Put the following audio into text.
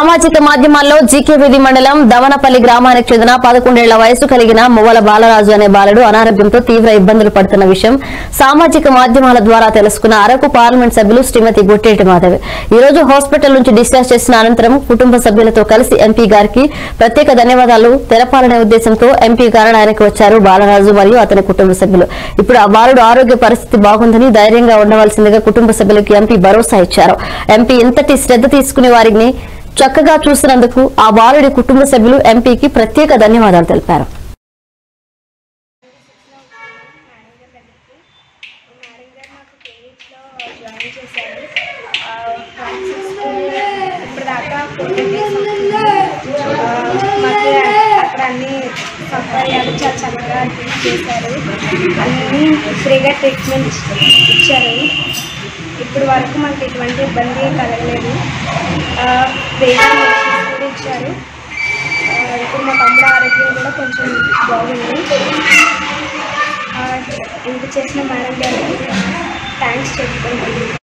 సామాజిక మాధ్యమాల్లో జీకేవిధి మండలం దవనపల్లి గ్రామానికి చెందిన పదకొండేళ్ల వయసు కలిగిన మువ్వల బాలరాజు అనే బాలుడు అనారోగ్యంతో తీవ్ర ఇబ్బందులు పడుతున్న విషయం సామాజిక మాధ్యమాల ద్వారా తెలుసుకున్న అరకు పార్లమెంట్ సభ్యులు శ్రీమతి గొట్టేటి మాధవి ఈ రోజు హాస్పిటల్ నుంచి డిశ్చార్జ్ చేసిన అనంతరం కుటుంబ సభ్యులతో కలిసి ఎంపీ గారికి ప్రత్యేక ధన్యవాదాలు తెలపాలనే ఉద్దేశంతో ఎంపీ గారడానికి వచ్చారు బాలరాజు మరియు అతని కుటుంబ సభ్యులు ఇప్పుడు ఆ బాలుడు ఆరోగ్య పరిస్థితి బాగుందని ధైర్యంగా ఉండవలసిందిగా కుటుంబ సభ్యులకు ఎంపీ భరోసా ఇచ్చారు ఎంపీ ఇంతటి శ్రద్ధ తీసుకునే వారిని చక్కగా చూసినందుకు ఆ బాలుడి కుటుంబ సభ్యులు ఎంపీకి ప్రత్యేక ధన్యవాదాలు తెలిపారు మేడం గారు నాకు కేవీస్లో జాయిన్ చేశారు వన్ సిక్స్టీ ఇప్పుడు దాకా ఫోర్టీ డేస్ మాకు అక్కడ అన్ని సౌకర్యాలు చాలా చక్కగా చేశారు అన్నీ ఫ్రీగా ట్రీట్మెంట్ ఇచ్చారు ఇప్పుడు వరకు మాకు ఎటువంటి ఇబ్బంది కలగలేదు ఫ్రీగా మెడిసిన్స్ కూడా ఇచ్చారు ఆ, ఇప్పుడు మా తమ్ముడు ఆరోగ్యం కూడా కొంచెం బాగుంది ఆ, ఇంత చేసిన మేడం గారికి థ్యాంక్స్ చెప్పుకుంటున్నాను